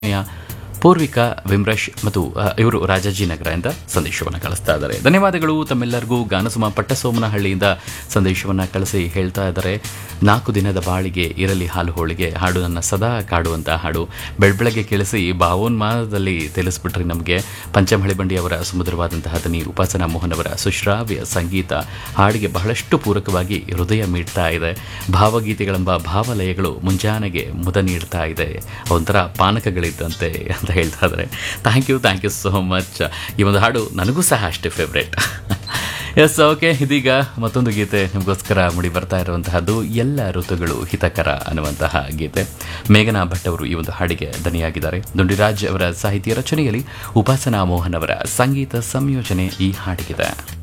ಪೂರ್ವಿಕಾ ವಿಮ್ರಶ್ ಮತ್ತು ಆ, ಇವರು ರಾಜಾಜಿನಗರದಿಂದ ಸಂದೇಶವನ್ನು ಕಳಿಸ್ತಾ ಇದ್ದಾರೆ ಧನ್ಯವಾದಗಳು ತಮ್ಮೆಲ್ಲರಿಗೂ ಗಾನಸುಮ ಪಟ್ಟಸೋಮನಹಳ್ಳಿಯಿಂದ ಸಂದೇಶವನ್ನು ಕಳಿಸಿ ಹೇಳ್ತಾ ಇದ್ದಾರೆ ನಾಲ್ಕು ದಿನದ ಬಾಳಿಗೆ ಇರಲಿ ಹಾಲು ಹೋಳಿಗೆ ಹಾಡು ನನ್ನ ಸದಾ ಕಾಡುವಂಥ ಹಾಡು ಬೆಳ್ಬೆಳಗ್ಗೆ ಕೇಳಿಸಿ ಭಾವೋನ್ಮಾನದಲ್ಲಿ ತಿಳಿಸ್ಬಿಟ್ರಿ ನಮಗೆ ಪಂಚಮಹಳಿ ಬಂಡಿ ಅವರ ಸುಮಧುರವಾದಂತಹ ದನಿ ಉಪಾಸನಾ ಮೋಹನ್ ಅವರ ಸುಶ್ರಾವ್ಯ ಸಂಗೀತ ಹಾಡಿಗೆ ಬಹಳಷ್ಟು ಪೂರಕವಾಗಿ ಹೃದಯ ಮೀಡ್ತಾ ಇದೆ ಭಾವಗೀತೆಗಳೆಂಬ ಭಾವಲಯಗಳು ಮುಂಜಾನೆಗೆ ಮುದ ನೀಡ್ತಾ ಇದೆ ಒಂಥರ ಪಾನಕಗಳಿದ್ದಂತೆ ಅಂತ ಹೇಳ್ತಾ ಇದ್ದಾರೆ thank you thank you so much ಈ ಒಂದು ಹಾಡು ನನಗೂ ಸಹ ಅಷ್ಟೇ ಫೇವ್ರೇಟ್ ಎಸ್ ಓಕೆ ಇದೀಗ ಮತ್ತೊಂದು ಗೀತೆ ನಿಮಗೋಸ್ಕರ ಮುಡಿ ಬರ್ತಾ ಇರುವಂತಹದ್ದು ಎಲ್ಲ ಋತುಗಳು ಹಿತಕರ ಅನ್ನುವಂತಹ ಗೀತೆ ಮೇಘನಾ ಭಟ್ ಅವರು ಈ ಒಂದು ಹಾಡಿಗೆ ದನಿಯಾಗಿದ್ದಾರೆ ದುಂಡಿರಾಜ್ ಅವರ ಸಾಹಿತ್ಯ ರಚನೆಯಲ್ಲಿ ಉಪಾಸನಾ ಮೋಹನ್ ಅವರ ಸಂಗೀತ ಸಂಯೋಜನೆ ಈ ಹಾಡಿಗಿದೆ